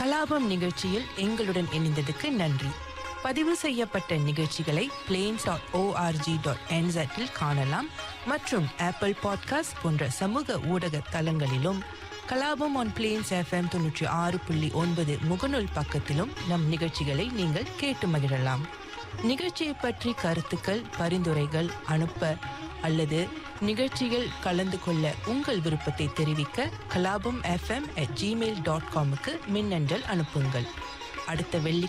கலாபம் நிகழ்ச்சியில் எங்களுடன் இணைந்ததுக்கு நன்றி பதிவு செய்யப்பட்ட நிகழ்ச்சிகளை பிளேன்ஸ் டாட் ஓஆர்ஜி டாட் என்செட்டில் காணலாம் மற்றும் ஆப்பிள் பாட்காஸ்ட் போன்ற சமூக ஊடக தளங்களிலும் கலாபம் ஆன் பிளேன்ஸ் எஃப்எம் தொன்னூற்றி ஆறு புள்ளி ஒன்பது முகநூல் பக்கத்திலும் நம் நிகழ்ச்சிகளை நீங்கள் கேட்டு மகிழலாம் நிகழ்ச்சியை பற்றி கருத்துக்கள் பரிந்துரைகள் அனுப்ப அல்லது நிகழ்ச்சியில் கலந்து கொள்ள உங்கள் விருப்பத்தை தெரிவிக்க Kalapam FM at Gmail dot காமுக்கு மின்னஞ்சல் அனுப்புங்கள் அடுத்த வெள்ளி